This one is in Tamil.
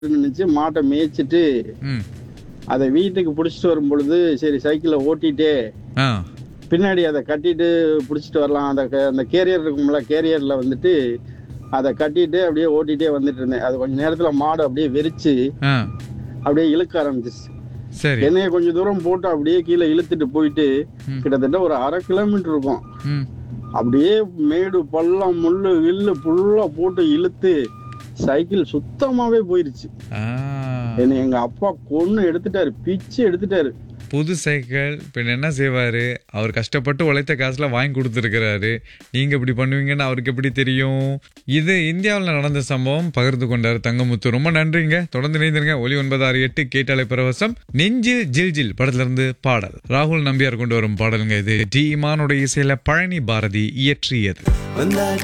நினைச்சு மாட்டை மேய்ச்சிட்டு ம் அதை வீட்டுக்கு பிடிச்சிட்டு வரும் பொழுது சரி சைக்கிளை ஓட்டிட்டே ஆ பின்னாடி அதை கட்டிட்டு பிடிச்சிட்டு வரலாம் அந்த க- அந்த கேரியர் இருக்கும்ல கேரியர்ல வந்துட்டு அதை கட்டிட்டு அப்படியே ஓட்டிட்டே வந்துட்டு இருந்தேன் அது கொஞ்ச நேரத்துல மாடு அப்படியே வெறிச்சு ஆ அப்படியே இழுக்க ஆரம்பிச்சிச்சு சரி என்னைய கொஞ்சம் தூரம் போட்டு அப்படியே கீழே இழுத்துட்டு போயிட்டு ம். கிட்டத்தட்ட ஒரு அரை கிலோமீட்டர் இருக்கும் ம் அப்படியே மேடு பள்ளம் முள்ளு வில்லு புல்லா போட்டு இழுத்து சைக்கிள் சுத்தமாவே போயிருச்சு ஆ என்னை எங்க அப்பா கொன்னு எடுத்துட்டாரு பிச்சு எடுத்துட்டாரு புது சைக்கிள் பின் என்ன செய்வாரு அவர் கஷ்டப்பட்டு உழைத்த காசுல வாங்கி கொடுத்துருக்கிறாரு நீங்க இப்படி பண்ணுவீங்கன்னு அவருக்கு எப்படி தெரியும் இது இந்தியாவில் நடந்த சம்பவம் பகிர்ந்து கொண்டார் தங்கமுத்து ரொம்ப நன்றிங்க தொடர்ந்து இணைந்திருங்க ஒலி ஒன்பது ஆறு எட்டு கேட்டாலை பரவசம் நெஞ்சு ஜில் ஜில் படத்துல இருந்து பாடல் ராகுல் நம்பியார் கொண்டு வரும் பாடலுங்க இது டி இமானுடைய இசையில பழனி பாரதி இயற்றியது